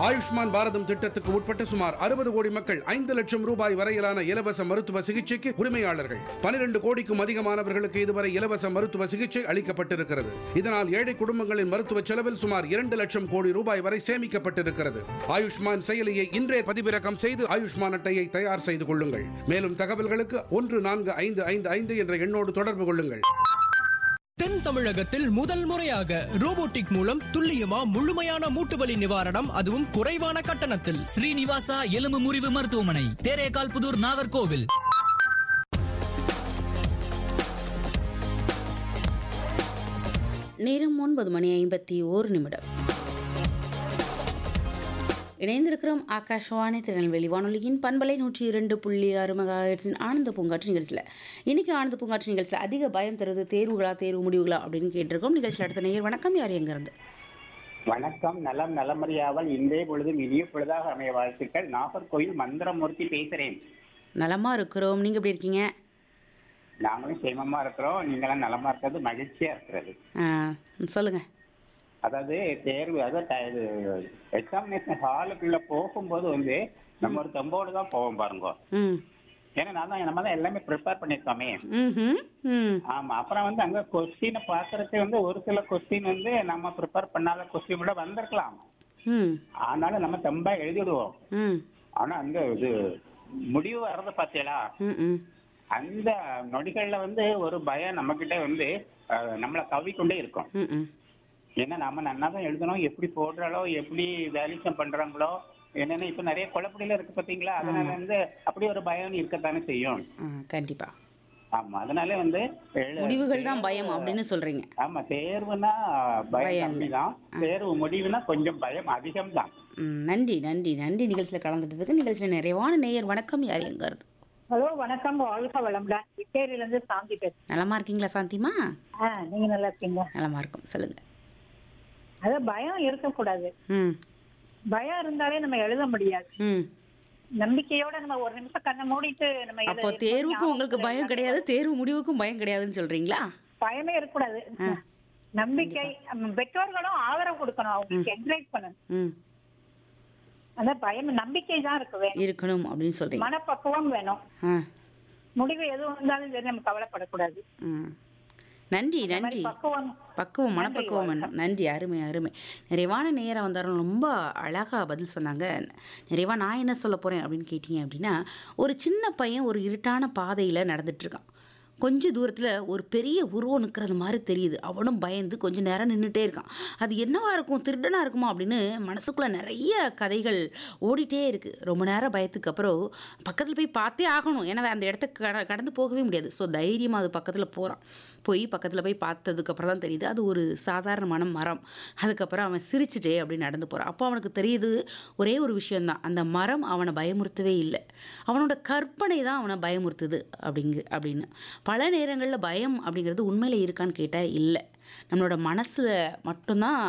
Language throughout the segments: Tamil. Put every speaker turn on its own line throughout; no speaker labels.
ஆயுஷ்மான் பாரதம் திட்டத்துக்கு உட்பட்ட சுமார் அறுபது கோடி மக்கள் ஐந்து லட்சம் ரூபாய் வரையிலான இலவச மருத்துவ சிகிச்சைக்கு உரிமையாளர்கள் பனிரெண்டு கோடிக்கும் அதிகமானவர்களுக்கு இதுவரை இலவச மருத்துவ சிகிச்சை அளிக்கப்பட்டிருக்கிறது இதனால் ஏழை குடும்பங்களின் மருத்துவ செலவில் சுமார் இரண்டு லட்சம் கோடி ரூபாய் வரை சேமிக்கப்பட்டிருக்கிறது ஆயுஷ்மான் செயலியை இன்றே பதிவிறக்கம் செய்து ஆயுஷ்மான் அட்டையை தயார் செய்து கொள்ளுங்கள் மேலும் தகவல்களுக்கு ஒன்று நான்கு ஐந்து ஐந்து ஐந்து என்ற எண்ணோடு தொடர்பு கொள்ளுங்கள்
தென் தமிழகத்தில் முதல் முறையாக ரோபோட்டிக் மூலம் துல்லியமா முழுமையான மூட்டுவலி நிவாரணம் அதுவும் குறைவான கட்டணத்தில்
ஸ்ரீனிவாசா எலும்பு முறிவு மருத்துவமனை தேரேகால் புதூர் நாகர்கோவில்
நேரம் ஒன்பது மணி ஐம்பத்தி ஓரு நிமிடம் இணைந்திருக்கிறோம் ஆகாஷ்வாணி திருநெல்வேலி வானொலியின் பண்பலை நூற்றி இரண்டு புள்ளி ஆறு மெகாஹெர்ட்ஸின் ஆனந்த பூங்காற்று நிகழ்ச்சியில் இன்னைக்கு ஆனந்த பூங்காற்று நிகழ்ச்சியில் அதிக பயம் தருவது தேர்வுகளா தேர்வு முடிவுகளா அப்படின்னு கேட்டிருக்கோம் நிகழ்ச்சியில் அடுத்த நேயர் வணக்கம் யார் எங்கிருந்து
வணக்கம் நலம் நலமறியாமல் இன்றைய பொழுதும் இனிய பொழுதாக அமைய வாழ்த்துக்கள் நாகர்கோயில் மந்திரமூர்த்தி பேசுறேன்
நலமா இருக்கிறோம் நீங்க எப்படி இருக்கீங்க
நாங்களும் சேமமா இருக்கிறோம் நீங்களும் நலமா இருக்கிறது மகிழ்ச்சியா இருக்கிறது
ஆ, சொல்லுங்க
அதாவது தேர்வு அதாவது எக்ஸாமினேஷன் ஹாலுக்குள்ள போகும்போது வந்து நம்ம ஒரு தெம்போடு தான் போவோம் பாருங்க
ம்
ஏன்னா நான் தான் நம்ம தான் எல்லாமே ப்ரிப்பேர் பண்ணியிருக்கோமே
ம் ம்
ஆமா அப்புறம் வந்து அங்க கொஸ்டினை பாக்குறதுக்கு வந்து ஒரு சில கொஸ்டின் வந்து நம்ம ப்ரிப்பேர் பண்ணாத கொஸ்டின் கூட வந்திருக்கலாம்
ம்
ஆனாலும் நம்ம தெம்பா எழுதிடுவோம்
ம்
ஆனா அந்த இது முடிவு வர்றதை பார்த்தீங்களா
ம் ம்
அந்த நொடிகள்ல வந்து ஒரு பயம் நம்ம கிட்ட வந்து அஹ், நம்மளை கவிக்கொண்டே இருக்கும்
ம் ம்
ஏன்னா நம்ம நன்னா தான் எழுதணும் எப்படி போடுறாளோ எப்படி வேலிசம் பண்றாங்களோ என்னன்னா இப்ப நிறைய குழப்படியில இருக்கு பாத்தீங்களா அதனால வந்து அப்படி ஒரு பயம் இருக்கத்தானே செய்யும்
ஆ கண்டிப்பா
ஆமா அதனால வந்து எழு-
முடிவுகள் தான் பயம் அப்படின்னு சொல்றீங்க
ஆமா தேர்வுனா
பயம்
பயம்
இல்ல.
கம்மி தான் தேர்வு முடிவுனா கொஞ்சம் பயம் அதிகம் தான்
ம், நன்றி நன்றி நன்றி நிகழ்ச்சியில் கலந்துட்டதுக்கு நிகழ்ச்சியில் நிறைவான நேயர் வணக்கம் யார் எங்கிறது
ஹலோ வணக்கம் வாழ்க வளம்தான் விட்டேரியில இருந்து சாந்தி பேசுறேன்
நலமா இருக்கீங்களா சாந்திமா
ஆ, நீங்க நல்லா இருக்கீங்க
நலமா இருக்கும் சொல்லுங்க
அது பயம் இருக்கக்கூடாது
ம்
பயம் இருந்தாலே நம்ம எழுத முடியாது
ம்
நம்பிக்கையோட நம்ம ஒரு நிமிஷம் கண்ணை மூடிட்டு நம்ம எழுத-
அப்போ தேர்வுக்கும் உங்களுக்கு பயம் கிடையாது தேர்வு முடிவுக்கும் பயம் கிடையாதுன்னு சொல்றீங்களா
பயமே இருக்கக்கூடாது நம்பிக்கை நம்ம பெற்றோர்களும் ஆதரவு கொடுக்கணும் அவங்களுக்கு என்கரேஜ் பண்ணணும்
ம்
அந்த பயம் நம்பிக்கை தான் இருக்கு வேணும்
இருக்கணும் அப்படின்னு சொல்றீங்க
மனப்பக்குவம் வேணும்
ஆ
முடிவு எது வந்தாலும் சரி நம்ம கவலைப்படக்கூடாது
ம் நன்றி
இந்த மாதிரி
நன்றி
பக்குவம்
பக்குவம்
நன்றி,
மனப்பக்குவம் வேணும் நன்றி அருமை அருமை நிறைவான நேரம் வந்தாலும் ரொம்ப அழகாக பதில் சொன்னாங்க நிறைவாக நான் என்ன சொல்ல போகிறேன் அப்படின்னு கேட்டிங்க அப்படின்னா ஒரு சின்ன பையன் ஒரு இருட்டான பாதையில் நடந்துட்டு இருக்கான் கொஞ்ச தூரத்தில் ஒரு பெரிய உருவம் நிற்கிறது மாதிரி தெரியுது அவனும் பயந்து கொஞ்ச நேரம் நின்றுட்டே இருக்கான் அது என்னவா இருக்கும் திருடனாக இருக்குமா அப்படின்னு மனசுக்குள்ளே நிறைய கதைகள் ஓடிட்டே இருக்குது ரொம்ப நேரம் பயத்துக்கு அப்புறம் பக்கத்தில் போய் பார்த்தே ஆகணும் ஏன்னா அந்த இடத்த கட கடந்து போகவே முடியாது ஸோ தைரியமாக அது பக்கத்தில் போகிறான் போய் பக்கத்தில் போய் பார்த்ததுக்கப்புறம் தான் தெரியுது அது ஒரு சாதாரணமான மரம் அதுக்கப்புறம் அவன் சிரிச்சுட்டே அப்படி நடந்து போகிறான் அப்போ அவனுக்கு தெரியுது ஒரே ஒரு விஷயந்தான் அந்த மரம் அவனை பயமுறுத்தவே இல்லை அவனோட கற்பனை தான் அவனை பயமுறுத்துது அப்படிங்கு அப்படின்னு பல நேரங்களில் பயம் அப்படிங்கிறது உண்மையில் இருக்கான்னு கேட்டால் இல்லை நம்மளோட மனசில் மட்டும்தான்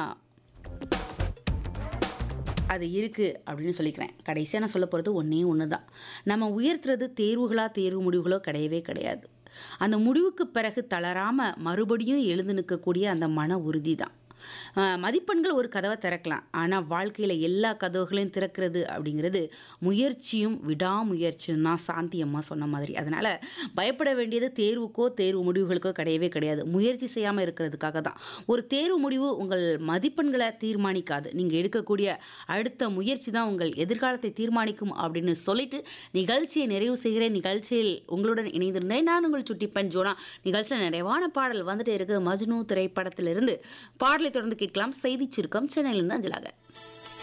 அது இருக்குது அப்படின்னு சொல்லிக்கிறேன் கடைசியாக நான் சொல்ல போகிறது ஒன்றே ஒன்று தான் நம்ம உயர்த்துறது தேர்வுகளா தேர்வு முடிவுகளோ கிடையவே கிடையாது அந்த முடிவுக்கு பிறகு தளராமல் மறுபடியும் எழுந்து நிற்கக்கூடிய அந்த மன உறுதி தான் ஆஹ் மதிப்பெண்கள் ஒரு கதவை திறக்கலாம் ஆனால் வாழ்க்கையில் எல்லா கதவுகளையும் திறக்கிறது அப்படிங்கிறது முயற்சியும் விடாமுயற்சியும் தான் சாந்தி அம்மா சொன்ன மாதிரி அதனால் பயப்பட வேண்டியது தேர்வுக்கோ தேர்வு முடிவுகளுக்கோ கிடையவே கிடையாது முயற்சி செய்யாமல் இருக்கிறதுக்காக தான் ஒரு தேர்வு முடிவு உங்கள் மதிப்பெண்களை தீர்மானிக்காது நீங்கள் எடுக்கக்கூடிய அடுத்த முயற்சி தான் உங்கள் எதிர்காலத்தை தீர்மானிக்கும் அப்படின்னு சொல்லிட்டு நிகழ்ச்சியை நிறைவு செய்கிறேன் நிகழ்ச்சியில் உங்களுடன் இணைந்திருந்தேன் நான் உங்கள் சுட்டிப்பன் ஜோனா நிகழ்ச்சியில் நிறைவான பாடல் வந்துட்டே இருக்கு மஜ்னு திரைப்படத்திலிருந்து பாடலை தொடர்ந்து கேட்கலாம் செய்தி சுருக்கம் சென்னையிலிருந்து அஞ்சலாக